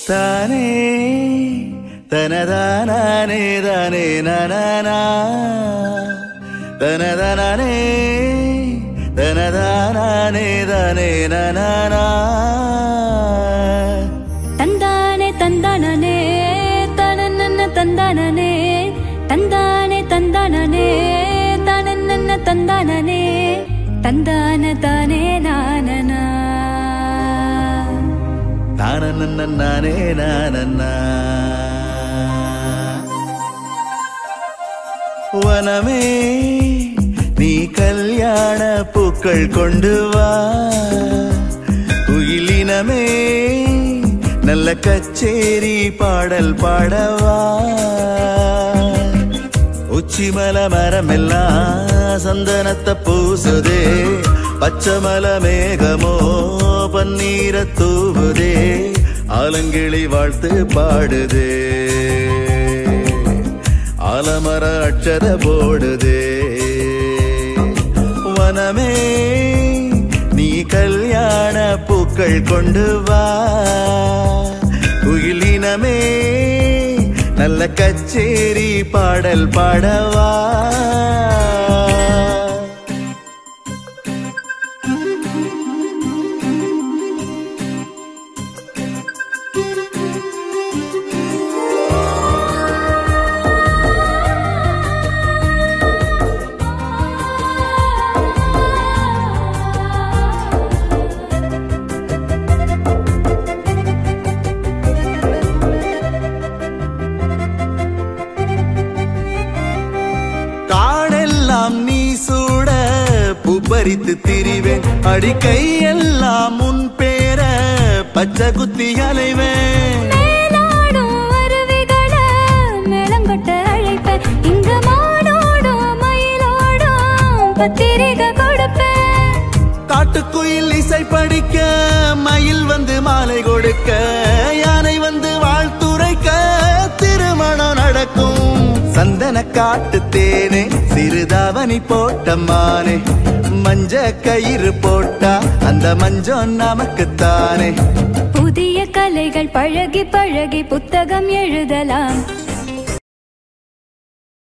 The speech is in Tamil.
தானே தனதானே தானே நனனா தனதனே தனதானே தானே நனனா தந்தானே தந்தானே தனநன்ன தந்தானே தந்தானே தந்தானே தனநன்ன தந்தானே தந்தான தானே நானனா தானே நானன்னா வனமே நீ கல்யாண பூக்கள் கொண்டு வா குயிலினமே நல்ல கச்சேரி பாடல் பாடவா உச்சிமல மரமெல்லாம் சந்தனத்தை பூசுதே பச்சைமல மேகமோ பன்னீர தூவுதே ஆலங்கிளி வாழ்த்து பாடுதே ஆலமர அட்சர போடுதே வனமே நீ கல்யாண பூக்கள் கொண்டு வா குயிலினமே நல்ல கச்சேரி பாடல் பாடவா காடெல்லாம் நீ சூட பூ பறித்து திரிவேன் அடிக்கையெல்லாம் முன் பேர பச்சை குத்தி அலைவேன் மேலாடும் அருவிகள மேலங்கொட்ட அழைப்பேன் இங்க மாடோடும் மயிலோடும் பத்திரிகை கொடுப்பேன் காட்டுக்குயில் இசை படிக்க மயில் வந்து மாலை கொடுக்க யானை வந்து வாழ்த்துரைக்க திருமணம் நடக்கும் சந்தன காட்டு தேனே சிறுதாவணி போட்ட மானே மஞ்ச கயிறு போட்டா அந்த மஞ்சம் நமக்குத்தானே புதிய கலைகள் பழகி பழகி புத்தகம் எழுதலாம்